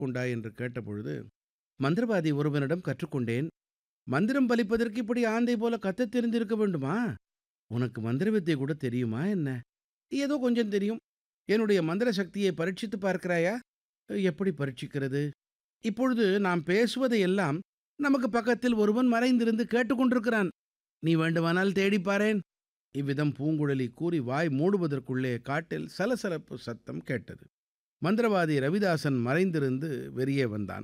கற்றுக்கொண்டாய் என்று கேட்டபொழுது மந்திரவாதி ஒருவனிடம் கற்றுக்கொண்டேன் மந்திரம் பலிப்பதற்கு இப்படி ஆந்தை போல கத்தத் தெரிந்திருக்க வேண்டுமா உனக்கு மந்திர வித்தை கூட தெரியுமா என்ன ஏதோ கொஞ்சம் தெரியும் என்னுடைய மந்திர சக்தியை பரீட்சித்து பார்க்கிறாயா எப்படி பரீட்சிக்கிறது இப்பொழுது நாம் பேசுவதை எல்லாம் நமக்கு பக்கத்தில் ஒருவன் மறைந்திருந்து கேட்டுக்கொண்டிருக்கிறான் நீ வேண்டுமானால் தேடிப் பாரேன் இவ்விதம் பூங்குழலி கூறி வாய் மூடுவதற்குள்ளே காட்டில் சலசலப்பு சத்தம் கேட்டது மந்திரவாதி ரவிதாசன் மறைந்திருந்து வெளியே வந்தான்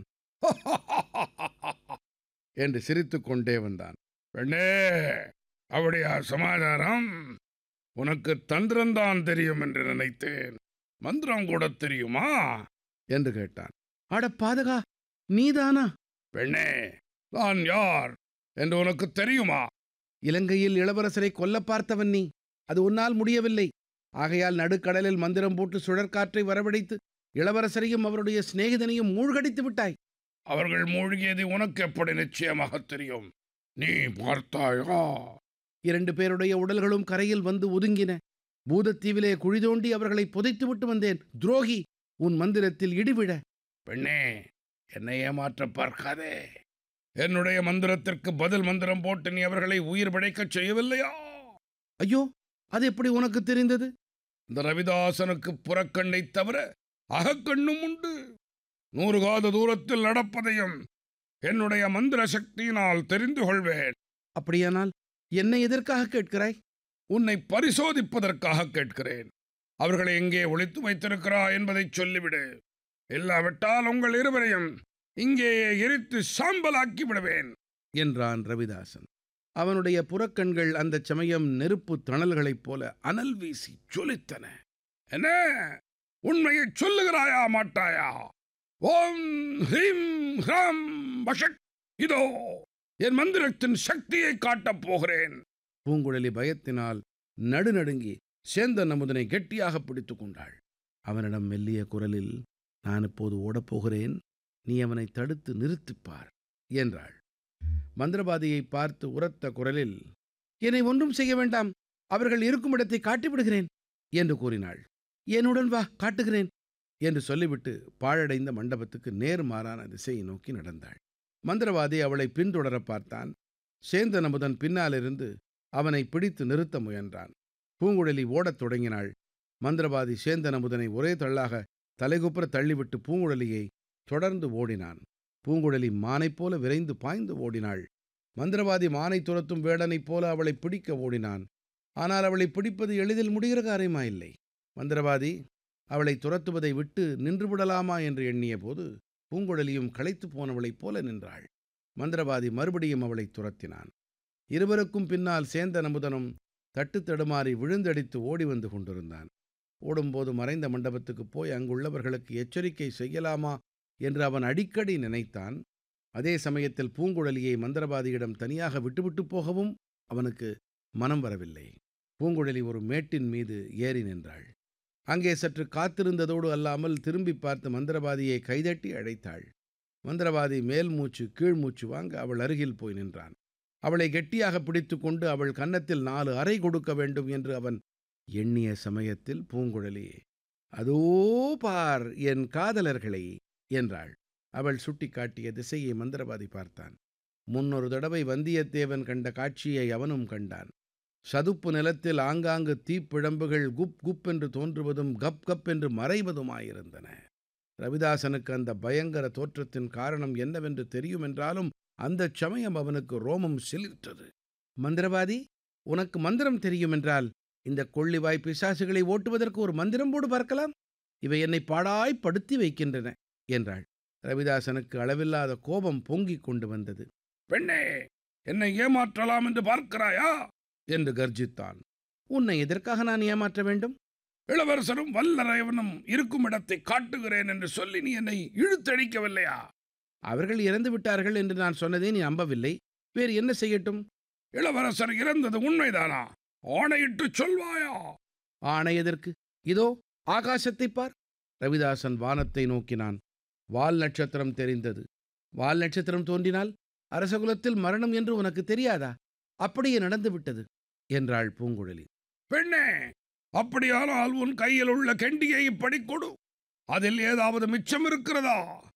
என்று சிரித்துக் கொண்டே வந்தான் பெண்ணே அப்படியா சமாதானம் உனக்கு தந்திரம்தான் தெரியும் என்று நினைத்தேன் மந்திரம் கூட தெரியுமா என்று கேட்டான் அட பாதகா நீதானா பெண்ணே நான் யார் என்று உனக்கு தெரியுமா இலங்கையில் இளவரசரை கொல்ல பார்த்தவன் நீ அது உன்னால் முடியவில்லை ஆகையால் நடுக்கடலில் மந்திரம் போட்டு சுழற்காற்றை வரவழைத்து இளவரசரையும் அவருடைய சிநேகிதனையும் மூழ்கடித்து விட்டாய் அவர்கள் மூழ்கியது உனக்கு எப்படி நிச்சயமாக தெரியும் நீ பார்த்தாயா இரண்டு பேருடைய உடல்களும் கரையில் வந்து ஒதுங்கின பூதத்தீவிலே குழி தோண்டி அவர்களை புதைத்து விட்டு வந்தேன் துரோகி உன் மந்திரத்தில் இடிவிட பெண்ணே என்னை ஏமாற்ற பார்க்காதே என்னுடைய மந்திரத்திற்கு பதில் மந்திரம் போட்டு நீ அவர்களை உயிர் பிழைக்கச் செய்யவில்லையா ஐயோ அது எப்படி உனக்கு தெரிந்தது இந்த ரவிதாசனுக்கு புறக்கண்ணை தவிர அகக்கண்ணும் உண்டு நூறு காத தூரத்தில் நடப்பதையும் என்னுடைய மந்திர சக்தியினால் தெரிந்து கொள்வேன் அப்படியானால் என்னை எதற்காக கேட்கிறாய் உன்னை பரிசோதிப்பதற்காக கேட்கிறேன் அவர்களை எங்கே ஒளித்து வைத்திருக்கிறாய் என்பதை சொல்லிவிடு இல்லாவிட்டால் உங்கள் இருவரையும் இங்கேயே எரித்து சாம்பலாக்கி விடுவேன் என்றான் ரவிதாசன் அவனுடைய புறக்கண்கள் அந்தச் சமயம் நெருப்பு தணல்களைப் போல அனல் வீசி ஜொலித்தன என்ன உண்மையை சொல்லுகிறாயா மாட்டாயா ஓம் ஹ்ரீம் ஹ்ராம் பஷக் இதோ என் மந்திரத்தின் சக்தியை காட்டப் போகிறேன் பூங்குழலி பயத்தினால் நடுநடுங்கி சேந்தன் அமுதனை கெட்டியாக பிடித்துக் கொண்டாள் அவனிடம் மெல்லிய குரலில் நான் இப்போது ஓடப்போகிறேன் நீ அவனை தடுத்து நிறுத்திப்பார் என்றாள் மந்திரவாதியை பார்த்து உரத்த குரலில் என்னை ஒன்றும் செய்ய வேண்டாம் அவர்கள் இருக்கும் இடத்தை காட்டிவிடுகிறேன் என்று கூறினாள் என்னுடன் வா காட்டுகிறேன் என்று சொல்லிவிட்டு பாழடைந்த மண்டபத்துக்கு நேர்மாறான திசையை நோக்கி நடந்தாள் மந்திரவாதி அவளை பின்தொடர பார்த்தான் சேந்தன் அமுதன் பின்னாலிருந்து அவனை பிடித்து நிறுத்த முயன்றான் பூங்குழலி ஓடத் தொடங்கினாள் மந்திரவாதி சேந்தன் அமுதனை ஒரே தள்ளாக தலைகுப்புற தள்ளிவிட்டு பூங்குழலியை தொடர்ந்து ஓடினான் பூங்குழலி மானைப் போல விரைந்து பாய்ந்து ஓடினாள் மந்திரவாதி மானை துரத்தும் வேடனைப் போல அவளை பிடிக்க ஓடினான் ஆனால் அவளை பிடிப்பது எளிதில் முடிகிற காரியமா இல்லை மந்திரவாதி அவளை துரத்துவதை விட்டு நின்று விடலாமா என்று எண்ணிய போது பூங்குழலியும் களைத்துப் போனவளைப் போல நின்றாள் மந்திரவாதி மறுபடியும் அவளை துரத்தினான் இருவருக்கும் பின்னால் சேந்தன் அமுதனும் தட்டு தடுமாறி விழுந்தடித்து ஓடி வந்து கொண்டிருந்தான் ஓடும்போது மறைந்த மண்டபத்துக்குப் போய் அங்குள்ளவர்களுக்கு எச்சரிக்கை செய்யலாமா என்று அவன் அடிக்கடி நினைத்தான் அதே சமயத்தில் பூங்குழலியை மந்திரவாதியிடம் தனியாக விட்டுவிட்டு போகவும் அவனுக்கு மனம் வரவில்லை பூங்குழலி ஒரு மேட்டின் மீது ஏறி நின்றாள் அங்கே சற்று காத்திருந்ததோடு அல்லாமல் திரும்பி பார்த்து மந்திரவாதியை கைதட்டி அழைத்தாள் மந்திரவாதி மேல் மூச்சு கீழ் மூச்சு வாங்க அவள் அருகில் போய் நின்றான் அவளை கெட்டியாக பிடித்துக்கொண்டு அவள் கன்னத்தில் நாலு அறை கொடுக்க வேண்டும் என்று அவன் எண்ணிய சமயத்தில் பூங்குழலி அதோ பார் என் காதலர்களை என்றாள் அவள் சுட்டிக்காட்டிய திசையை மந்திரவாதி பார்த்தான் முன்னொரு தடவை வந்தியத்தேவன் கண்ட காட்சியை அவனும் கண்டான் சதுப்பு நிலத்தில் ஆங்காங்கு தீப்பிழம்புகள் குப் குப் என்று தோன்றுவதும் கப் கப் என்று மறைவதுமாயிருந்தன ரவிதாசனுக்கு அந்த பயங்கர தோற்றத்தின் காரணம் என்னவென்று தெரியும் என்றாலும் அந்தச் சமயம் அவனுக்கு ரோமம் சிலிர்த்தது மந்திரவாதி உனக்கு மந்திரம் தெரியும் என்றால் இந்த கொள்ளிவாய் பிசாசுகளை ஓட்டுவதற்கு ஒரு மந்திரம் போடு பார்க்கலாம் இவை என்னை பாடாய் படுத்தி வைக்கின்றன என்றாள் ரவிதாசனுக்கு அளவில்லாத கோபம் பொங்கிக் கொண்டு வந்தது பெண்ணே என்னை ஏமாற்றலாம் என்று பார்க்கிறாயா என்று கர்ஜித்தான் உன்னை எதற்காக நான் ஏமாற்ற வேண்டும் இளவரசரும் வல்லரைவனும் இருக்கும் இடத்தை காட்டுகிறேன் என்று சொல்லி நீ என்னை இழுத்தடிக்கவில்லையா அவர்கள் இறந்து விட்டார்கள் என்று நான் சொன்னதை நீ நம்பவில்லை வேறு என்ன செய்யட்டும் இளவரசர் இறந்தது உண்மைதானா ஆணையிட்டு சொல்வாயா ஆணை எதற்கு இதோ ஆகாசத்தைப் பார் ரவிதாசன் வானத்தை நோக்கினான் வால் நட்சத்திரம் தெரிந்தது வால் நட்சத்திரம் தோன்றினால் அரசகுலத்தில் மரணம் என்று உனக்கு தெரியாதா அப்படியே நடந்து விட்டது என்றாள் பூங்குழலி பெண்ணே அப்படியானால் உன் கையில் உள்ள கெண்டியை இப்படி கொடு அதில் ஏதாவது மிச்சம் இருக்கிறதா